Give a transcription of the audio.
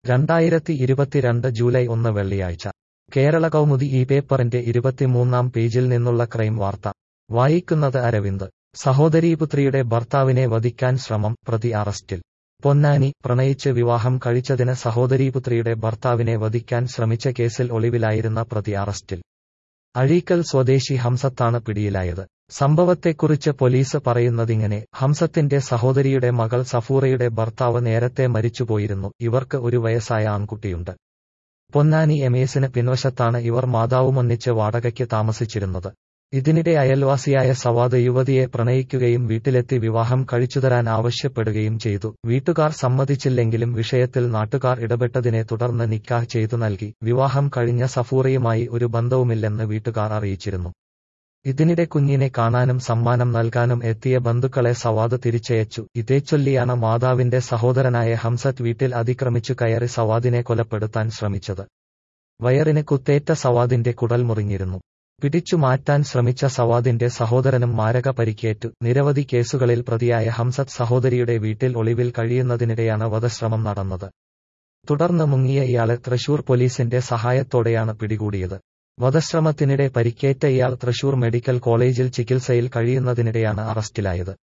രണ്ടായിരത്തി ഇരുപത്തിരണ്ട് ജൂലൈ ഒന്ന് വെള്ളിയാഴ്ച കേരള കൗമുദി ഈ പേപ്പറിന്റെ ഇരുപത്തിമൂന്നാം പേജിൽ നിന്നുള്ള ക്രൈം വാർത്ത വായിക്കുന്നത് അരവിന്ദ് സഹോദരീപുത്രിയുടെ ഭർത്താവിനെ വധിക്കാൻ ശ്രമം പ്രതി അറസ്റ്റിൽ പൊന്നാനി പ്രണയിച്ച് വിവാഹം കഴിച്ചതിന് സഹോദരീപുത്രിയുടെ ഭർത്താവിനെ വധിക്കാൻ ശ്രമിച്ച കേസിൽ ഒളിവിലായിരുന്ന പ്രതി അറസ്റ്റിൽ അഴീക്കൽ സ്വദേശി ഹംസത്താണ് പിടിയിലായത് സംഭവത്തെക്കുറിച്ച് പോലീസ് പറയുന്നതിങ്ങനെ ഹംസത്തിന്റെ സഹോദരിയുടെ മകൾ സഫൂറയുടെ ഭർത്താവ് നേരത്തെ മരിച്ചുപോയിരുന്നു ഇവർക്ക് ഒരു വയസ്സായ ആൺകുട്ടിയുണ്ട് പൊന്നാനി എമേസിന് പിൻവശത്താണ് ഇവർ മാതാവുമൊന്നിച്ച് വാടകയ്ക്ക് താമസിച്ചിരുന്നത് ഇതിനിടെ അയൽവാസിയായ സവാദ് യുവതിയെ പ്രണയിക്കുകയും വീട്ടിലെത്തി വിവാഹം കഴിച്ചുതരാൻ ആവശ്യപ്പെടുകയും ചെയ്തു വീട്ടുകാർ സമ്മതിച്ചില്ലെങ്കിലും വിഷയത്തിൽ നാട്ടുകാർ ഇടപെട്ടതിനെ തുടർന്ന് നിക്കാഹ് ചെയ്തു നൽകി വിവാഹം കഴിഞ്ഞ സഫൂറയുമായി ഒരു ബന്ധവുമില്ലെന്ന് വീട്ടുകാർ അറിയിച്ചിരുന്നു ഇതിനിടെ കുഞ്ഞിനെ കാണാനും സമ്മാനം നൽകാനും എത്തിയ ബന്ധുക്കളെ സവാദ് തിരിച്ചയച്ചു ഇതേച്ചൊല്ലിയാണ് മാതാവിന്റെ സഹോദരനായ ഹംസത്ത് വീട്ടിൽ അതിക്രമിച്ചു കയറി സവാദിനെ കൊലപ്പെടുത്താൻ ശ്രമിച്ചത് വയറിന് കുത്തേറ്റ സവാദിന്റെ കുടൽ മുറിഞ്ഞിരുന്നു പിടിച്ചു മാറ്റാൻ ശ്രമിച്ച സവാദിന്റെ സഹോദരനും മാരക പരിക്കേറ്റു നിരവധി കേസുകളിൽ പ്രതിയായ ഹംസത്ത് സഹോദരിയുടെ വീട്ടിൽ ഒളിവിൽ കഴിയുന്നതിനിടെയാണ് വധശ്രമം നടന്നത് തുടർന്ന് മുങ്ങിയ ഇയാളെ തൃശൂർ പോലീസിന്റെ സഹായത്തോടെയാണ് പിടികൂടിയത് വധശ്രമത്തിനിടെ പരിക്കേറ്റ ഇയാൾ തൃശൂർ മെഡിക്കൽ കോളേജിൽ ചികിത്സയിൽ കഴിയുന്നതിനിടെയാണ് അറസ്റ്റിലായത്